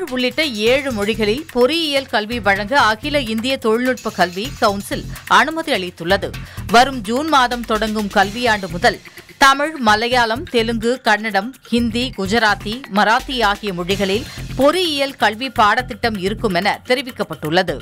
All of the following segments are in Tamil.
உள்ளிட்ட ஏழு மொழிகளில் பொறியியல் கல்வி வழங்க அகில இந்திய தொழில்நுட்ப கல்வி கவுன்சில் அனுமதி அளித்துள்ளது வரும் ஜூன் மாதம் தொடங்கும் கல்வியாண்டு முதல் தமிழ் மலையாளம் தெலுங்கு கன்னடம் ஹிந்தி குஜராத்தி மராத்தி ஆகிய மொழிகளில் பொறியியல் கல்வி பாடத்திட்டம் இருக்கும் என தெரிவிக்கப்பட்டுள்ளது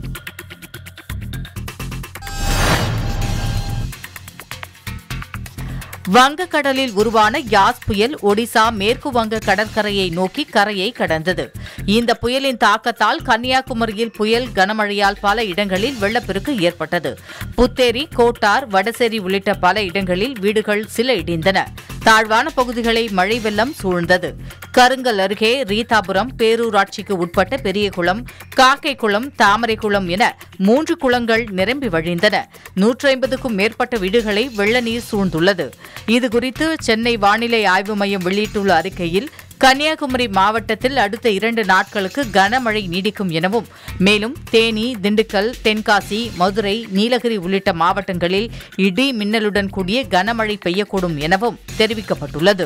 வங்கக்கடலில் உருவான யாஸ் புயல் ஒடிசா மேற்கு வங்க கடற்கரையை நோக்கி கரையை கடந்தது இந்த புயலின் தாக்கத்தால் கன்னியாகுமரியில் புயல் கனமழையால் பல இடங்களில் வெள்ளப்பெருக்கு ஏற்பட்டது புத்தேரி கோட்டார் வடசேரி உள்ளிட்ட பல இடங்களில் வீடுகள் சில இடிந்தன தாழ்வான பகுதிகளை மழை வெள்ளம் சூழ்ந்தது கருங்கல் அருகே ரீதாபுரம் பேரூராட்சிக்கு உட்பட்ட பெரியகுளம் காக்கைக்குளம் தாமரைக்குளம் என மூன்று குளங்கள் நிரம்பி வழிந்தன நூற்றி ஐம்பதுக்கும் மேற்பட்ட வீடுகளை வெள்ள நீர் சூழ்ந்துள்ளது இதுகுறித்து சென்னை வானிலை ஆய்வு மையம் வெளியிட்டுள்ள அறிக்கையில் கன்னியாகுமரி மாவட்டத்தில் அடுத்த இரண்டு நாட்களுக்கு கனமழை நீடிக்கும் எனவும் மேலும் தேனி திண்டுக்கல் தென்காசி மதுரை நீலகிரி உள்ளிட்ட மாவட்டங்களில் இடி மின்னலுடன் கூடிய கனமழை பெய்யக்கூடும் எனவும் தெரிவிக்கப்பட்டுள்ளது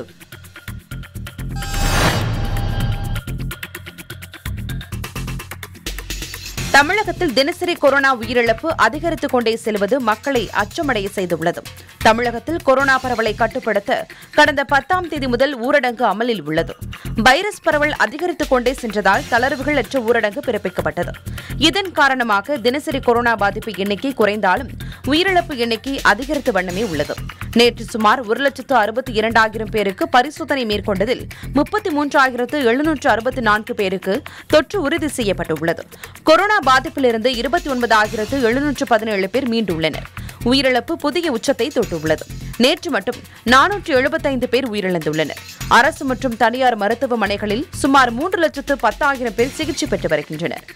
தமிழகத்தில் தினசரி கொரோனா உயிரிழப்பு அதிகரித்துக் கொண்டே செல்வது மக்களை அச்சமடைய செய்துள்ளது தமிழகத்தில் கொரோனா பரவலை கட்டுப்படுத்த கடந்த பத்தாம் தேதி முதல் ஊரடங்கு அமலில் உள்ளது வைரஸ் பரவல் அதிகரித்துக் கொண்டே சென்றதால் தளர்வுகள் அற்ற ஊரடங்கு பிறப்பிக்கப்பட்டது இதன் காரணமாக தினசரி கொரோனா பாதிப்பு எண்ணிக்கை குறைந்தாலும் உயிரிழப்பு எண்ணிக்கை அதிகரித்த வண்ணமே உள்ளது நேற்று சுமார் ஒரு லட்சத்து அறுபத்தி இரண்டாயிரம் பேருக்கு பரிசோதனை மேற்கொண்டதில் முப்பத்தி மூன்றாயிரத்து எழுநூற்று அறுபத்தி நான்கு பேருக்கு தொற்று உறுதி செய்யப்பட்டுள்ளது கொரோனா பாதிப்பிலிருந்து இருபத்தி ஒன்பதாயிரத்து எழுநூற்று பதினேழு பேர் மீண்டுள்ளனர் உயிரிழப்பு புதிய உச்சத்தை தொட்டுள்ளது நேற்று மட்டும் நானூற்று எழுபத்தைந்து பேர் உயிரிழந்துள்ளனர் அரசு மற்றும் தனியார் மருத்துவமனைகளில் சுமார் மூன்று லட்சத்து பத்தாயிரம் பேர் சிகிச்சை பெற்று வருகின்றனர்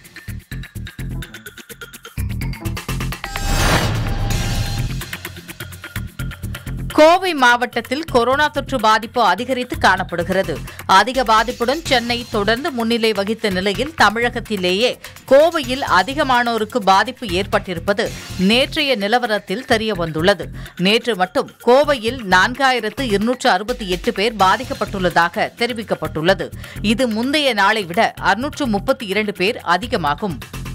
கோவை மாவட்டத்தில் கொரோனா தொற்று பாதிப்பு அதிகரித்து காணப்படுகிறது அதிக பாதிப்புடன் சென்னை தொடர்ந்து முன்னிலை வகித்த நிலையில் தமிழகத்திலேயே கோவையில் அதிகமானோருக்கு பாதிப்பு ஏற்பட்டிருப்பது நேற்றைய நிலவரத்தில் தெரியவந்துள்ளது நேற்று மட்டும் கோவையில் நான்காயிரத்து இருநூற்று அறுபத்தி எட்டு பேர் பாதிக்கப்பட்டுள்ளதாக தெரிவிக்கப்பட்டுள்ளது இது முந்தைய நாளை விட அறுநூற்று முப்பத்தி இரண்டு பேர் அதிகமாகும்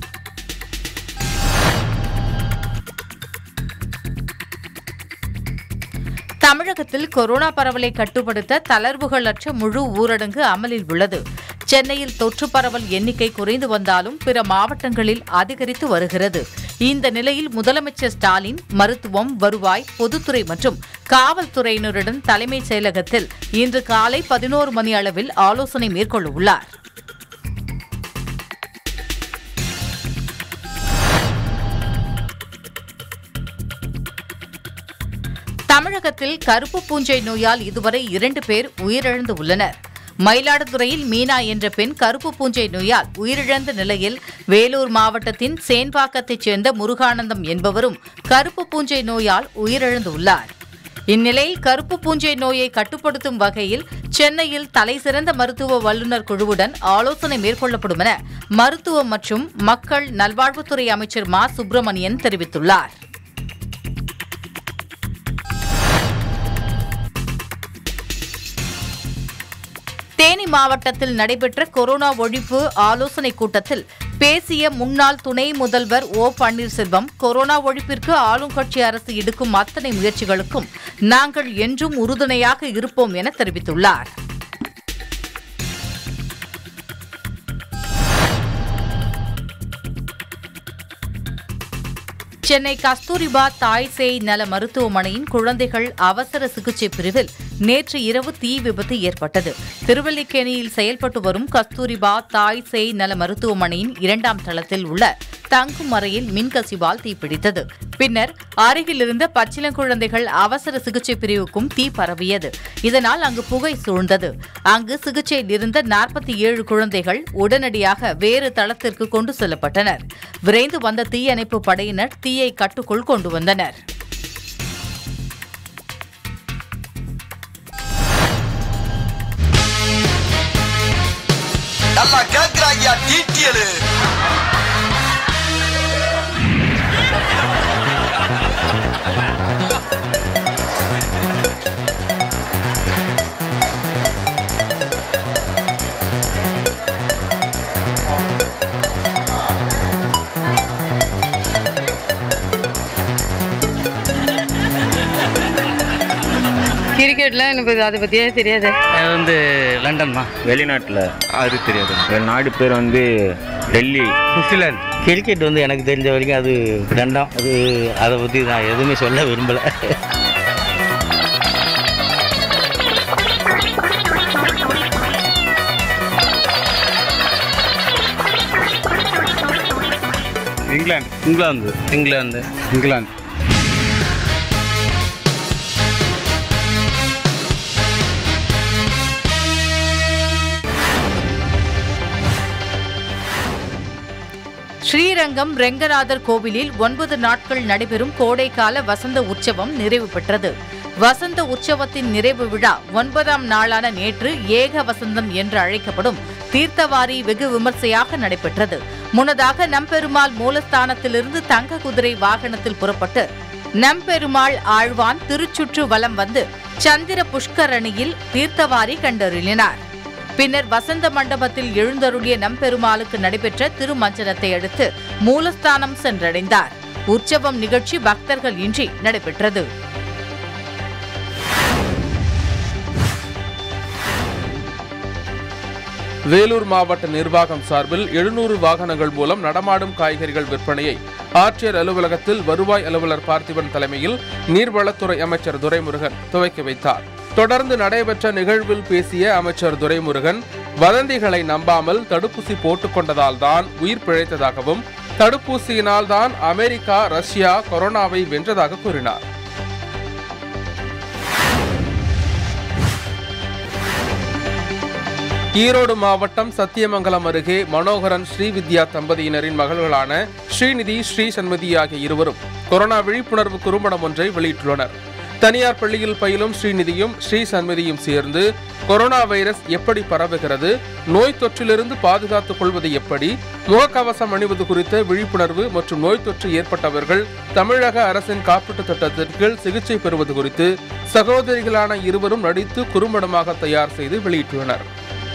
தமிழகத்தில் கொரோனா பரவலை கட்டுப்படுத்த தளர்வுகளற்ற முழு ஊரடங்கு அமலில் உள்ளது சென்னையில் தொற்று பரவல் எண்ணிக்கை குறைந்து வந்தாலும் பிற மாவட்டங்களில் அதிகரித்து வருகிறது இந்த நிலையில் முதலமைச்சர் ஸ்டாலின் மருத்துவம் வருவாய் பொதுத்துறை மற்றும் காவல்துறையினருடன் தலைமைச் செயலகத்தில் இன்று காலை பதினோரு மணி அளவில் ஆலோசனை மேற்கொள்ள உள்ளார் தமிழகத்தில் கருப்பு பூஞ்சை நோயால் இதுவரை இரண்டு பேர் உயிரிழந்து உள்ளனர் மயிலாடுதுறையில் மீனா என்ற பெண் கருப்பு பூஞ்சை நோயால் உயிரிழந்த நிலையில் வேலூர் மாவட்டத்தின் சேன்பாக்கத்தைச் சேர்ந்த முருகானந்தம் என்பவரும் கருப்பு பூஞ்சை நோயால் உயிரிழந்துள்ளார் இந்நிலையில் கருப்பு பூஞ்சை நோயை கட்டுப்படுத்தும் வகையில் சென்னையில் தலைசிறந்த மருத்துவ வல்லுநர் குழுவுடன் ஆலோசனை மேற்கொள்ளப்படும் என மருத்துவ மற்றும் மக்கள் நல்வாழ்வுத்துறை அமைச்சர் மா சுப்பிரமணியன் தெரிவித்துள்ளார் தேனி மாவட்டத்தில் நடைபெற்ற கொரோனா ஒழிப்பு ஆலோசனைக் கூட்டத்தில் பேசிய முன்னாள் துணை முதல்வர் ஓ பன்னீர்செல்வம் கொரோனா ஒழிப்பிற்கு ஆளுங்கட்சி அரசு எடுக்கும் அத்தனை முயற்சிகளுக்கும் நாங்கள் என்றும் உறுதுணையாக இருப்போம் என தெரிவித்துள்ளார் சென்னை கஸ்தூரிபா தாய் சேய் நல மருத்துவமனையின் குழந்தைகள் அவசர சிகிச்சை பிரிவில் நேற்று இரவு தீ விபத்து ஏற்பட்டது திருவல்லிக்கேணியில் செயல்பட்டு வரும் கஸ்தூரிபா தாய் சேய் நல மருத்துவமனையின் இரண்டாம் தளத்தில் உள்ள தங்கும் அறையில் மின்கசிவால் தீப்பிடித்தது பின்னர் அருகில் இருந்த பச்சிளங்குழந்தைகள் அவசர சிகிச்சை பிரிவுக்கும் தீ பரவியது இதனால் அங்கு புகை சூழ்ந்தது அங்கு சிகிச்சையில் இருந்த நாற்பத்தி ஏழு குழந்தைகள் உடனடியாக வேறு தளத்திற்கு கொண்டு செல்லப்பட்டனர் விரைந்து வந்த தீயணைப்பு படையினர் தீயை கட்டுக்குள் கொண்டு வந்தனர் நல்லா கேக்குறாங்க டீட்டியலு வெளிநாட்டுல எனக்கு அதை பற்றியே தெரியாது அது வந்து லண்டன்மா வெளிநாட்டில் அது தெரியாது என் நாடு பேர் வந்து டெல்லி சுவிட்சர்லாந்து கிரிக்கெட் வந்து எனக்கு தெரிஞ்ச வரைக்கும் அது ரெண்டாம் அது அதை பற்றி நான் எதுவுமே சொல்ல விரும்பலை இங்கிலாந்து இங்கிலாந்து இங்கிலாந்து இங்கிலாந்து ஸ்ரீரங்கம் ரெங்கநாதர் கோவிலில் ஒன்பது நாட்கள் நடைபெறும் கோடைக்கால வசந்த உற்சவம் நிறைவு பெற்றது வசந்த உற்சவத்தின் நிறைவு விழா ஒன்பதாம் நாளான நேற்று ஏக வசந்தம் என்று அழைக்கப்படும் தீர்த்தவாரி வெகு விமர்சையாக நடைபெற்றது முன்னதாக நம்பெருமாள் மூலஸ்தானத்திலிருந்து தங்க குதிரை வாகனத்தில் புறப்பட்டு நம்பெருமாள் ஆழ்வான் திருச்சுற்று வலம் வந்து சந்திர புஷ்கரணியில் தீர்த்தவாரி கண்டறினார் பின்னர் வசந்த மண்டபத்தில் எழுந்தருளிய நம்பெருமாளுக்கு நடைபெற்ற திருமஞ்சனத்தை அடுத்து மூலஸ்தானம் சென்றடைந்தார் உற்சவம் நிகழ்ச்சி பக்தர்கள் இன்றி நடைபெற்றது வேலூர் மாவட்ட நிர்வாகம் சார்பில் எழுநூறு வாகனங்கள் மூலம் நடமாடும் காய்கறிகள் விற்பனையை ஆட்சியர் அலுவலகத்தில் வருவாய் அலுவலர் பார்த்திபன் தலைமையில் நீர்வளத்துறை அமைச்சர் துரைமுருகன் துவக்கி வைத்தார் தொடர்ந்து நடைபெற்ற நிகழ்வில் பேசிய அமைச்சர் துரைமுருகன் வதந்திகளை நம்பாமல் தடுப்பூசி போட்டுக் கொண்டதால் தான் உயிர் பிழைத்ததாகவும் தடுப்பூசியினால் தான் அமெரிக்கா ரஷ்யா கொரோனாவை வென்றதாக கூறினார் ஈரோடு மாவட்டம் சத்தியமங்கலம் அருகே மனோகரன் ஸ்ரீவித்யா தம்பதியினரின் மகள்களான ஸ்ரீநிதி ஸ்ரீ சண்மதி ஆகிய இருவரும் கொரோனா விழிப்புணர்வு குறும்படம் ஒன்றை வெளியிட்டுள்ளனர் தனியார் பள்ளியில் பயிலும் ஸ்ரீநிதியும் ஸ்ரீ சண்மதியும் சேர்ந்து கொரோனா வைரஸ் எப்படி பரவுகிறது நோய் தொற்றிலிருந்து பாதுகாத்துக் கொள்வது எப்படி முகக்கவசம் அணிவது குறித்த விழிப்புணர்வு மற்றும் நோய் தொற்று ஏற்பட்டவர்கள் தமிழக அரசின் காப்பீட்டுத் திட்டத்தின் கீழ் சிகிச்சை பெறுவது குறித்து சகோதரிகளான இருவரும் நடித்து குறும்படமாக தயார் செய்து வெளியிட்டுள்ளனர்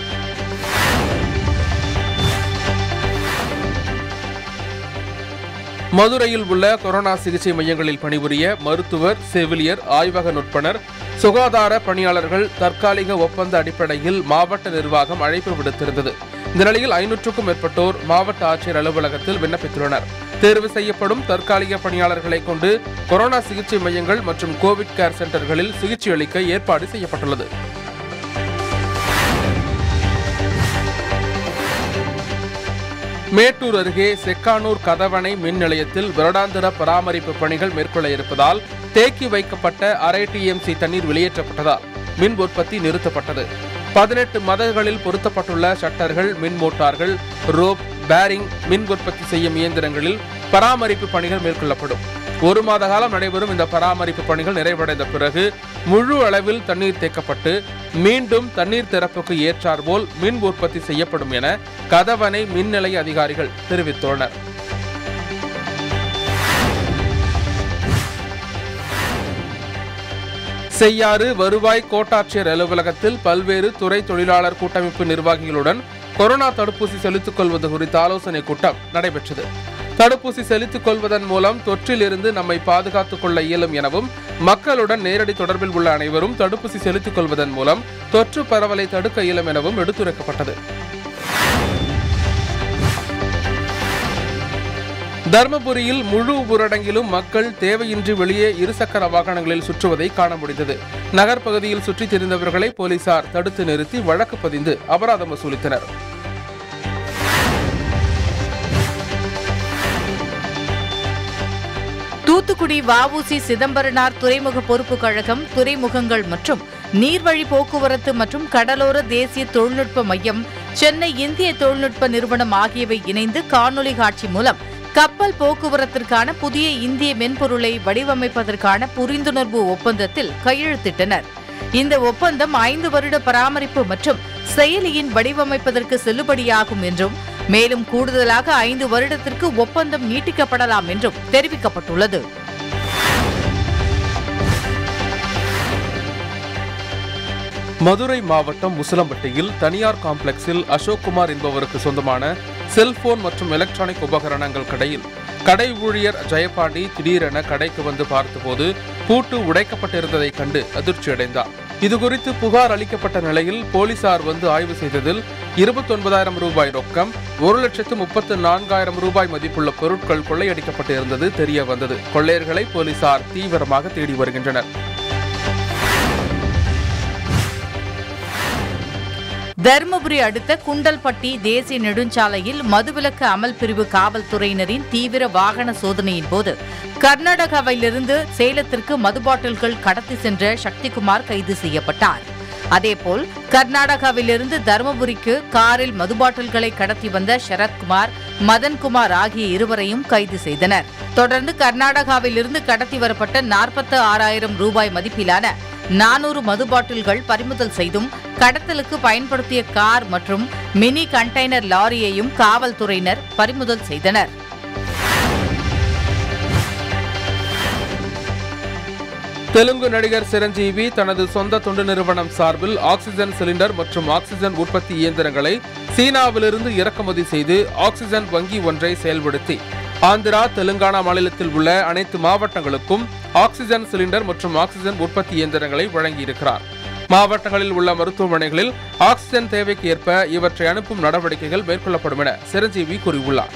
மதுரையில் உள்ள கொரோனா சிகிச்சை மையங்களில் பணிபுரிய மருத்துவர் செவிலியர் ஆய்வக நுட்பனர் சுகாதார பணியாளர்கள் தற்காலிக ஒப்பந்த அடிப்படையில் மாவட்ட நிர்வாகம் அழைப்பு விடுத்திருந்தது இந்த நிலையில் ஐநூற்றுக்கும் மேற்பட்டோர் மாவட்ட ஆட்சியர் அலுவலகத்தில் விண்ணப்பித்துள்ளனர் தேர்வு செய்யப்படும் தற்காலிக பணியாளர்களை கொண்டு கொரோனா சிகிச்சை மையங்கள் மற்றும் கோவிட் கேர் சென்டர்களில் சிகிச்சை அளிக்க ஏற்பாடு செய்யப்பட்டுள்ளது மேட்டூர் அருகே செக்கானூர் கதவணை மின் நிலையத்தில் வருடாந்திர பராமரிப்பு பணிகள் மேற்கொள்ள இருப்பதால் தேக்கி வைக்கப்பட்ட அரை டிஎம்சி தண்ணீர் வெளியேற்றப்பட்டதால் மின் உற்பத்தி நிறுத்தப்பட்டது பதினெட்டு மதகுகளில் பொருத்தப்பட்டுள்ள ஷட்டர்கள் மின் மோட்டார்கள் ரோப் பேரிங் மின் உற்பத்தி செய்யும் இயந்திரங்களில் பராமரிப்பு பணிகள் மேற்கொள்ளப்படும் ஒரு மாத காலம் நடைபெறும் இந்த பராமரிப்பு பணிகள் நிறைவடைந்த பிறகு முழு அளவில் தண்ணீர் தேக்கப்பட்டு மீண்டும் தண்ணீர் திறப்புக்கு ஏற்றாற்போல் மின் உற்பத்தி செய்யப்படும் என கதவணை மின் நிலைய அதிகாரிகள் தெரிவித்துள்ளனர் செய்யாறு வருவாய் கோட்டாட்சியர் அலுவலகத்தில் பல்வேறு துறை தொழிலாளர் கூட்டமைப்பு நிர்வாகிகளுடன் கொரோனா தடுப்பூசி செலுத்திக் கொள்வது குறித்த ஆலோசனை கூட்டம் நடைபெற்றது தடுப்பூசி செலுத்திக் கொள்வதன் மூலம் தொற்றிலிருந்து நம்மை பாதுகாத்துக் கொள்ள இயலும் எனவும் மக்களுடன் நேரடி தொடர்பில் உள்ள அனைவரும் தடுப்பூசி செலுத்திக் கொள்வதன் மூலம் தொற்று பரவலை தடுக்க இயலும் எனவும் எடுத்துரைக்கப்பட்டது தர்மபுரியில் முழு ஊரடங்கிலும் மக்கள் தேவையின்றி வெளியே இருசக்கர வாகனங்களில் சுற்றுவதை காண முடிந்தது நகர்ப்பகுதியில் சுற்றித் திரிந்தவர்களை போலீசார் தடுத்து நிறுத்தி வழக்கு பதிந்து அபராதம் வசூலித்தனர் தூத்துக்குடி வஉசி சிதம்பரனார் துறைமுக பொறுப்பு கழகம் துறைமுகங்கள் மற்றும் நீர்வழி போக்குவரத்து மற்றும் கடலோர தேசிய தொழில்நுட்ப மையம் சென்னை இந்திய தொழில்நுட்ப நிறுவனம் ஆகியவை இணைந்து காணொலி காட்சி மூலம் கப்பல் போக்குவரத்திற்கான புதிய இந்திய மென்பொருளை வடிவமைப்பதற்கான புரிந்துணர்வு ஒப்பந்தத்தில் கையெழுத்திட்டனர் இந்த ஒப்பந்தம் ஐந்து வருட பராமரிப்பு மற்றும் செயலியின் வடிவமைப்பதற்கு செல்லுபடியாகும் என்றும் மேலும் கூடுதலாக ஐந்து வருடத்திற்கு ஒப்பந்தம் நீட்டிக்கப்படலாம் என்றும் தெரிவிக்கப்பட்டுள்ளது மதுரை மாவட்டம் முசலம்பட்டியில் தனியார் காம்ப்ளெக்ஸில் அசோக்குமார் என்பவருக்கு சொந்தமான செல்போன் மற்றும் எலக்ட்ரானிக் உபகரணங்கள் கடையில் கடை ஊழியர் ஜெயபாண்டி திடீரென கடைக்கு வந்து பார்த்தபோது பூட்டு உடைக்கப்பட்டிருந்ததைக் கண்டு அதிர்ச்சியடைந்தார் இதுகுறித்து புகார் அளிக்கப்பட்ட நிலையில் போலீசார் வந்து ஆய்வு செய்ததில் இருபத்தொன்பதாயிரம் ரூபாய் ரொக்கம் ஒரு லட்சத்து முப்பத்து நான்காயிரம் ரூபாய் மதிப்புள்ள பொருட்கள் கொள்ளையடிக்கப்பட்டு இருந்தது தெரிய வந்தது கொள்ளையர்களை போலீசார் தீவிரமாக தேடி வருகின்றனர் தருமபுரி அடுத்த குண்டல்பட்டி தேசிய நெடுஞ்சாலையில் மதுவிலக்கு அமல் பிரிவு காவல்துறையினரின் தீவிர வாகன சோதனையின் போது கர்நாடகாவிலிருந்து சேலத்திற்கு மது பாட்டில்கள் கடத்தி சென்ற சக்திகுமார் கைது செய்யப்பட்டார் அதேபோல் கர்நாடகாவிலிருந்து தருமபுரிக்கு காரில் மது பாட்டில்களை கடத்தி வந்த சரத்குமார் மதன்குமார் ஆகிய இருவரையும் கைது செய்தனர் தொடர்ந்து கர்நாடகாவிலிருந்து கடத்தி வரப்பட்ட நாற்பத்து ஆறாயிரம் ரூபாய் மதிப்பிலான நானூறு மது பாட்டில்கள் பறிமுதல் செய்தும் கடத்தலுக்கு பயன்படுத்திய கார் மற்றும் மினி கண்டெய்னர் லாரியையும் காவல்துறையினர் பறிமுதல் செய்தனர் தெலுங்கு நடிகர் சிரஞ்சீவி தனது சொந்த தொண்டு நிறுவனம் சார்பில் ஆக்சிஜன் சிலிண்டர் மற்றும் ஆக்சிஜன் உற்பத்தி இயந்திரங்களை சீனாவிலிருந்து இறக்குமதி செய்து ஆக்சிஜன் வங்கி ஒன்றை செயல்படுத்தி ஆந்திரா தெலுங்கானா மாநிலத்தில் உள்ள அனைத்து மாவட்டங்களுக்கும் ஆக்சிஜன் சிலிண்டர் மற்றும் ஆக்சிஜன் உற்பத்தி இயந்திரங்களை வழங்கியிருக்கிறார் மாவட்டங்களில் உள்ள மருத்துவமனைகளில் ஆக்சிஜன் தேவைக்கு ஏற்ப இவற்றை அனுப்பும் நடவடிக்கைகள் மேற்கொள்ளப்படும் என சிரஞ்சீவி கூறியுள்ளார்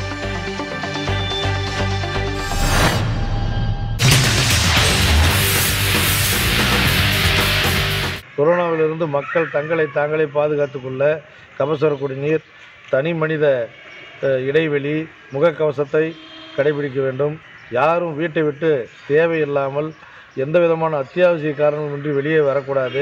கொரோனாவிலிருந்து மக்கள் தங்களை தாங்களே பாதுகாத்துக் கொள்ள கபசுர குடிநீர் தனி மனித அஹ், இடைவெளி முகக்கவசத்தை கடைபிடிக்க வேண்டும் யாரும் வீட்டை விட்டு தேவையில்லாமல் எந்த விதமான அத்தியாவசிய காரணமின்றி வெளியே வரக்கூடாது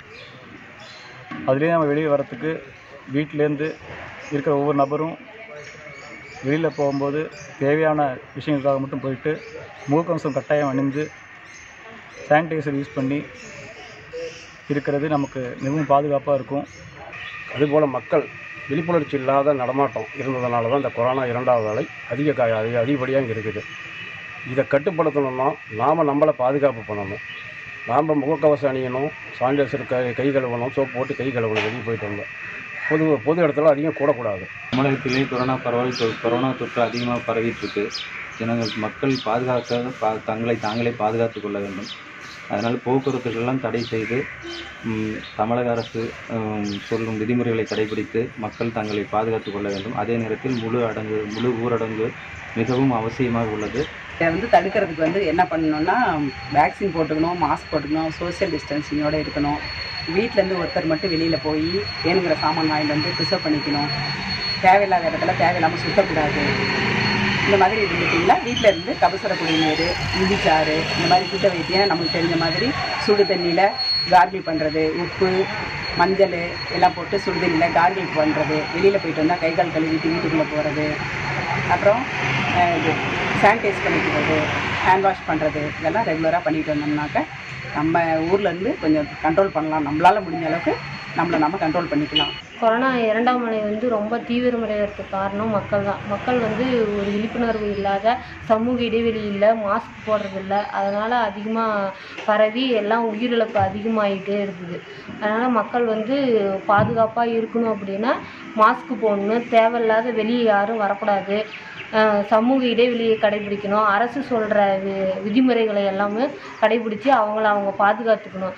அதுலேயே நம்ம வெளியே வரத்துக்கு வீட்டிலேருந்து இருக்கிற ஒவ்வொரு நபரும் வெளியில் போகும்போது தேவையான விஷயங்களுக்காக மட்டும் போயிட்டு முகக்கவசம் கட்டாயம் அணிந்து சானிடைசர் யூஸ் பண்ணி இருக்கிறது நமக்கு மிகவும் பாதுகாப்பாக இருக்கும் அதுபோல் மக்கள் விழிப்புணர்ச்சி இல்லாத நடமாட்டம் இருந்ததுனால தான் இந்த கொரோனா இரண்டாவது அலை அதிக கா அதிக அதிகப்படியாக இங்கே இருக்குது இதை கட்டுப்படுத்தணும்னா நாம் நம்மளை பாதுகாப்பு பண்ணணும் நாம் முகக்கவசம் அணியணும் சானிடைசர் கை கை கழுவணும் சோப்பு போட்டு கை கழுவணும் வெளியே போயிட்டு வந்தோம் பொது பொது இடத்துல அதிகம் கூடக்கூடாது தமிழகத்திலே கொரோனா பரவல் தொ- கொரோனா தொற்று அதிகமாக பரவிட்டு இருக்கு ஜனங்கள் மக்கள் பாதுகாக்க பா தங்களை தாங்களே பாதுகாத்துக் கொள்ள வேண்டும் அதனால் போக்குவரத்துகளெல்லாம் தடை செய்து ம், தமிழக அரசு ம், சொல்லும் விதிமுறைகளை கடைபிடித்து மக்கள் தங்களை பாதுகாத்துக் கொள்ள வேண்டும் அதே நேரத்தில் முழு அடங்கு முழு ஊரடங்கு மிகவும் அவசியமாக உள்ளது இதை வந்து தடுக்கிறதுக்கு வந்து என்ன பண்ணணும்னா வேக்சின் போட்டுக்கணும் மாஸ்க் போட்டுக்கணும் சோஷியல் டிஸ்டன்சிங்கோடு இருக்கணும் வீட்டிலேருந்து ஒருத்தர் மட்டும் வெளியில் போய் வேணுங்கிற சாமான் வாங்கிட்டு வந்து ப்ரிசர்வ் பண்ணிக்கணும் தேவையில்லாத இடத்துல தேவையில்லாமல் சுத்தக்கூடாது இந்த மாதிரி இருந்துட்டிங்கன்னா வீட்டில் இருந்து கபசுர குடிநீர் இஞ்சிச்சாறு இந்த மாதிரி சுத்த வைத்தியம் நமக்கு தெரிஞ்ச மாதிரி சுடு தண்ணியில் கார்கில் பண்ணுறது உப்பு மஞ்சள் எல்லாம் போட்டு சுடு தண்ணியில் கார்கில் பண்ணுறது வெளியில் போயிட்டு வந்தால் கை கால் கழுவிட்டு வீட்டுக்குள்ளே போகிறது அப்புறம் அஹ், இது சானிடைஸ் பண்ணிக்கிறது ஹேண்ட் வாஷ் பண்ணுறது இதெல்லாம் ரெகுலராக பண்ணிட்டு வந்தோம்னாக்க நம்ம ஊர்லேருந்து கொஞ்சம் கண்ட்ரோல் பண்ணலாம் நம்மளால் முடிஞ்ச அளவுக்கு நம்மளை நம்ம கண்ட்ரோல் பண்ணிக்கலாம் கொரோனா இரண்டாம் அலை வந்து ரொம்ப தீவிரமடைகிறதுக்கு காரணம் மக்கள் தான் மக்கள் வந்து ஒரு விழிப்புணர்வு இல்லாத சமூக இடைவெளி இல்லை மாஸ்க் போடுறதில்ல அதனால் அதிகமாக பரவி எல்லாம் உயிரிழப்பு அதிகமாகிட்டே இருக்குது அதனால் மக்கள் வந்து பாதுகாப்பாக இருக்கணும் அப்படின்னா மாஸ்க் போடணும் தேவையில்லாத வெளியே யாரும் வரக்கூடாது அஹ் சமூக இடைவெளியை கடைபிடிக்கணும் அரசு சொல்கிற வி விதிமுறைகளை எல்லாமே கடைபிடிச்சு அவங்கள அவங்க பாதுகாத்துக்கணும்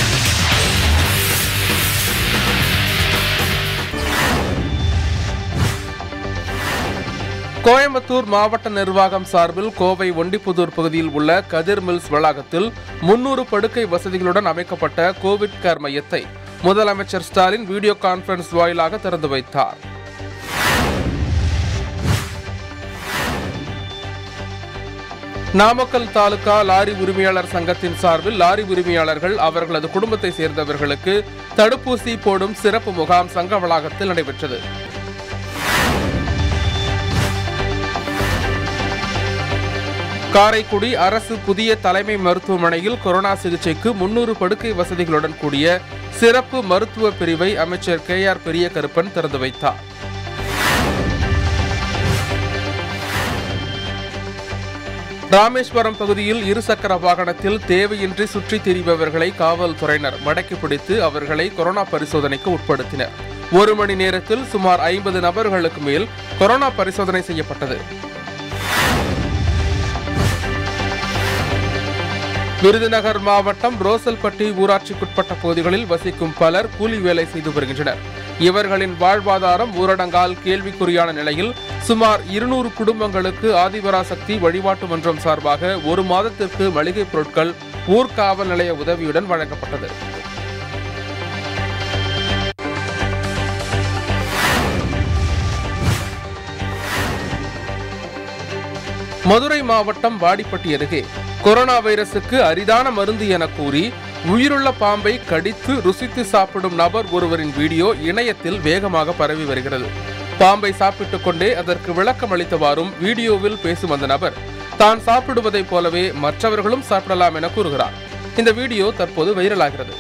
கோயம்புத்தூர் மாவட்ட நிர்வாகம் சார்பில் கோவை ஒண்டிப்புதூர் பகுதியில் உள்ள கதிர் மில்ஸ் வளாகத்தில் முன்னூறு படுக்கை வசதிகளுடன் அமைக்கப்பட்ட கோவிட் கேர் மையத்தை முதலமைச்சர் ஸ்டாலின் வீடியோ கான்பரன்ஸ் வாயிலாக திறந்து வைத்தார் நாமக்கல் தாலுகா லாரி உரிமையாளர் சங்கத்தின் சார்பில் லாரி உரிமையாளர்கள் அவர்களது குடும்பத்தை சேர்ந்தவர்களுக்கு தடுப்பூசி போடும் சிறப்பு முகாம் சங்க வளாகத்தில் நடைபெற்றது காரைக்குடி அரசு புதிய தலைமை மருத்துவமனையில் கொரோனா சிகிச்சைக்கு முன்னூறு படுக்கை வசதிகளுடன் கூடிய சிறப்பு மருத்துவ பிரிவை அமைச்சர் கே ஆர் பெரியகருப்பன் திறந்து வைத்தார் ராமேஸ்வரம் பகுதியில் இருசக்கர வாகனத்தில் தேவையின்றி சுற்றித் திரிபவர்களை காவல்துறையினர் மடக்கி பிடித்து அவர்களை கொரோனா பரிசோதனைக்கு உட்படுத்தினர் ஒரு மணி நேரத்தில் சுமார் ஐம்பது நபர்களுக்கு மேல் கொரோனா பரிசோதனை செய்யப்பட்டது விருதுநகர் மாவட்டம் ரோசல்பட்டி ஊராட்சிக்குட்பட்ட பகுதிகளில் வசிக்கும் பலர் கூலி வேலை செய்து வருகின்றனர் இவர்களின் வாழ்வாதாரம் ஊரடங்கால் கேள்விக்குறியான நிலையில் சுமார் இருநூறு குடும்பங்களுக்கு ஆதிபராசக்தி வழிபாட்டு மன்றம் சார்பாக ஒரு மாதத்திற்கு மளிகைப் பொருட்கள் ஊர்காவல் நிலைய உதவியுடன் வழங்கப்பட்டது மதுரை மாவட்டம் வாடிப்பட்டி அருகே கொரோனா வைரசுக்கு அரிதான மருந்து என கூறி உயிருள்ள பாம்பை கடித்து ருசித்து சாப்பிடும் நபர் ஒருவரின் வீடியோ இணையத்தில் வேகமாக பரவி வருகிறது பாம்பை சாப்பிட்டுக் கொண்டே அதற்கு விளக்கம் அளித்தவாறும் வீடியோவில் பேசும் அந்த நபர் தான் சாப்பிடுவதைப் போலவே மற்றவர்களும் சாப்பிடலாம் என கூறுகிறார் இந்த வீடியோ தற்போது வைரலாகிறது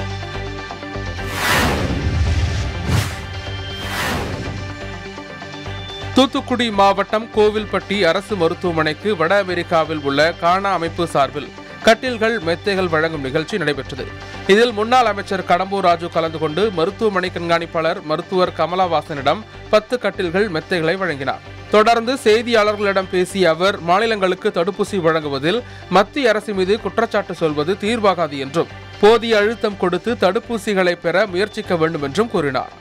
தூத்துக்குடி மாவட்டம் கோவில்பட்டி அரசு மருத்துவமனைக்கு வட அமெரிக்காவில் உள்ள கானா அமைப்பு சார்பில் கட்டில்கள் மெத்தைகள் வழங்கும் நிகழ்ச்சி நடைபெற்றது இதில் முன்னாள் அமைச்சர் கடம்பூர் ராஜு கலந்து கொண்டு மருத்துவமனை கண்காணிப்பாளர் மருத்துவர் கமலவாசனிடம் பத்து கட்டில்கள் மெத்தைகளை வழங்கினார் தொடர்ந்து செய்தியாளர்களிடம் பேசிய அவர் மாநிலங்களுக்கு தடுப்பூசி வழங்குவதில் மத்திய அரசு மீது குற்றச்சாட்டு சொல்வது தீர்வாகாது என்றும் போதிய அழுத்தம் கொடுத்து தடுப்பூசிகளை பெற முயற்சிக்க வேண்டும் என்றும் கூறினார்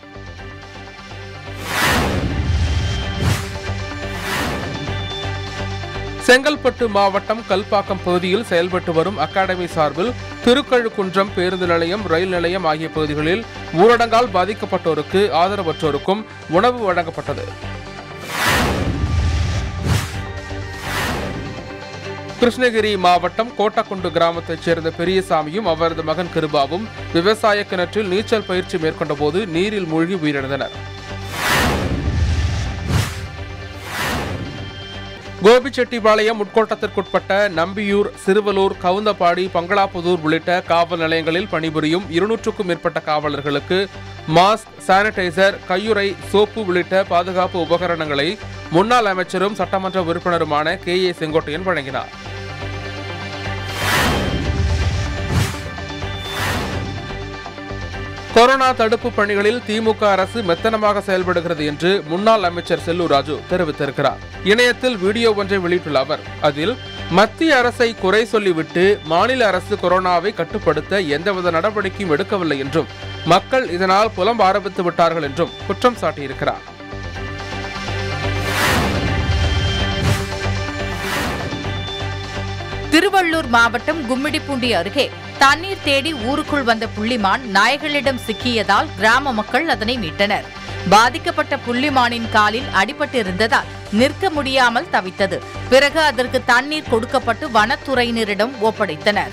செங்கல்பட்டு மாவட்டம் கல்பாக்கம் பகுதியில் செயல்பட்டு வரும் அகாடமி சார்பில் திருக்கழுக்குன்றம் பேருந்து நிலையம் ரயில் நிலையம் ஆகிய பகுதிகளில் ஊரடங்கால் பாதிக்கப்பட்டோருக்கு ஆதரவற்றோருக்கும் உணவு வழங்கப்பட்டது கிருஷ்ணகிரி மாவட்டம் கோட்டக்குண்டு கிராமத்தைச் சேர்ந்த பெரியசாமியும் அவரது மகன் கிருபாவும் விவசாய கிணற்றில் நீச்சல் பயிற்சி மேற்கொண்டபோது நீரில் மூழ்கி உயிரிழந்தனர் கோபிச்செட்டிப்பாளையம் உட்கோட்டத்திற்குட்பட்ட நம்பியூர் சிறுவலூர் கவுந்தப்பாடி பங்களாபுதூர் உள்ளிட்ட காவல் நிலையங்களில் பணிபுரியும் இருநூற்றுக்கும் மேற்பட்ட காவலர்களுக்கு மாஸ்க் சானிடைசர் கையுறை சோப்பு உள்ளிட்ட பாதுகாப்பு உபகரணங்களை முன்னாள் அமைச்சரும் சட்டமன்ற உறுப்பினருமான கே ஏ செங்கோட்டையன் வழங்கினார் கொரோனா தடுப்பு பணிகளில் திமுக அரசு மெத்தனமாக செயல்படுகிறது என்று முன்னாள் அமைச்சர் செல்லூர் ராஜு தெரிவித்திருக்கிறார் இணையத்தில் வீடியோ ஒன்றை வெளியிட்டுள்ள அவர் அதில் மத்திய அரசை குறை சொல்லிவிட்டு மாநில அரசு கொரோனாவை கட்டுப்படுத்த எந்தவித நடவடிக்கையும் எடுக்கவில்லை என்றும் மக்கள் இதனால் புலம்ப ஆரம்பித்து விட்டார்கள் என்றும் குற்றம் சாட்டியிருக்கிறார் திருவள்ளூர் மாவட்டம் கும்மிடிப்பூண்டி அருகே தண்ணீர் தேடி ஊருக்குள் வந்த புள்ளிமான் நாய்களிடம் சிக்கியதால் கிராம மக்கள் அதனை மீட்டனர் பாதிக்கப்பட்ட புள்ளிமானின் காலில் அடிபட்டிருந்ததால் நிற்க முடியாமல் தவித்தது பிறகு அதற்கு தண்ணீர் கொடுக்கப்பட்டு வனத்துறையினரிடம் ஒப்படைத்தனர்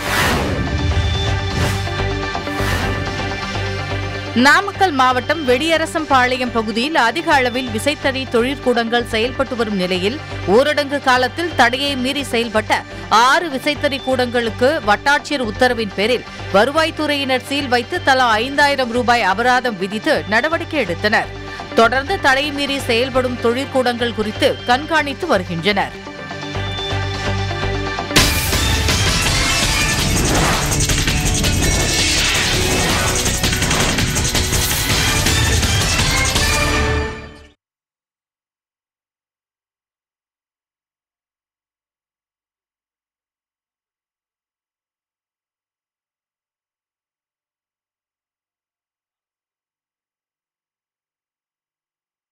நாமக்கல் மாவட்டம் வெடியரசம்பாளையம் பகுதியில் அதிக அளவில் விசைத்தறி தொழிற்கூடங்கள் செயல்பட்டு வரும் நிலையில் ஊரடங்கு காலத்தில் தடையை மீறி செயல்பட்ட ஆறு விசைத்தறி கூடங்களுக்கு வட்டாட்சியர் உத்தரவின் பேரில் வருவாய்த்துறையினர் சீல் வைத்து தலா ஐந்தாயிரம் ரூபாய் அபராதம் விதித்து நடவடிக்கை எடுத்தனர் தொடர்ந்து தடை மீறி செயல்படும் தொழிற்கூடங்கள் குறித்து கண்காணித்து வருகின்றனர்